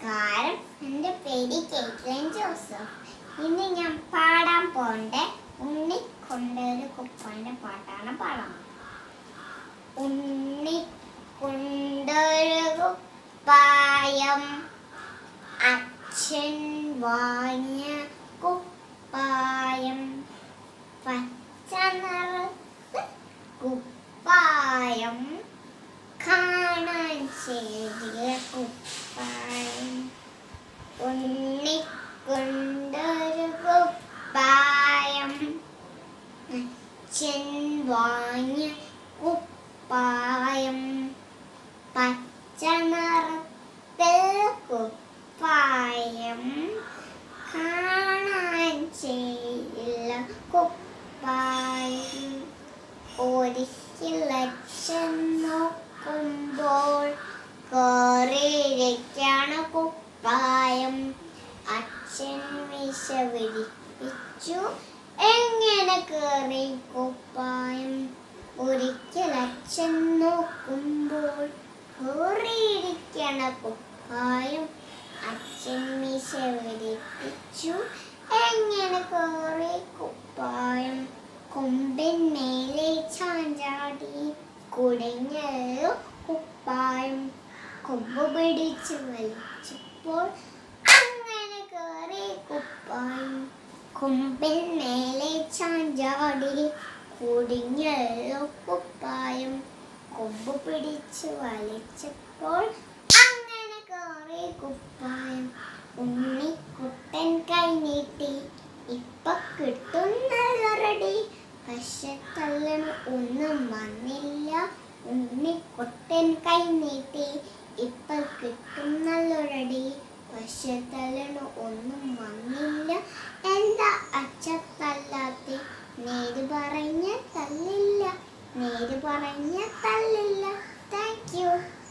നമസ്കാരം എൻ്റെ പേര് കേറ്റ്ലൻ ജോസഫ് ഇന്ന് ഞാൻ പാടാൻ പോണ്ട ഉണ്ണി കൊണ്ടൊരു കുപ്പാൻ്റെ പാട്ടാണ് പാടാൻ ഉണ്ണി കൊണ്ടൊരു കുപ്പായം അച്ഛൻ വാങ്ങിയ കുപ്പായം പച്ച നിറത്ത് കുപ്പായം കാണാൻ ശരിയ കുപ്പായം ഉണ്ണിക്കൊണ്ടൊരു കുപ്പായം അച്ഛൻ വാങ്ങിയ കുപ്പായം പച്ച നിറത്തിൽ കുപ്പായം കാണാൻ ചെയ്യില്ല കുപ്പായം ഒരിക്കലച്ഛൻ നോക്കുമ്പോൾ കയറിയിരിക്കാണ് കുപ്പായം അച്ഛൻ വിശ വിരിപ്പിച്ചു എങ്ങനെ കയറി കുപ്പായം ഒരിക്കൽ അച്ഛൻ നോക്കുമ്പോൾ കയറിയിരിക്കണ കുപ്പായം അച്ഛൻ മിശ വിരിപ്പിച്ചു എങ്ങനെ കയറി കുപ്പായം കൊമ്പിൻ മേലെ ചാഞ്ചാടി കുടഞ്ഞു കുപ്പായം കൊമ്പ് പിടിച്ച് വലിച്ചപ്പോൾ അങ്ങനെ കയറി കുപ്പായം കൊമ്പിൻ മേലെ ചാഞ്ചാടി കുടിഞ്ഞു കുപ്പായം കൊമ്പ് പിടിച്ച് വലിച്ചപ്പോൾ അങ്ങനെ കയറി കുപ്പായം ഉണ്ണിക്കുട്ടൻ കൈ നീട്ടി ഇപ്പൊ കിട്ടുന്നല്ലറടി പക്ഷെ തള്ളന് ഒന്നും വന്നില്ല ഉണ്ണിക്കുട്ടൻ കൈ നീട്ടി ഇപ്പൊ കിട്ടുന്നല്ലൊരടി പക്ഷെ തള്ളന് ഒന്നും വന്നില്ല എന്താ അച്ഛ തല്ലാത്തി നേര് പറഞ്ഞ തല്ലില്ല നേര് പറഞ്ഞ തല്ലില്ല താങ്ക് യു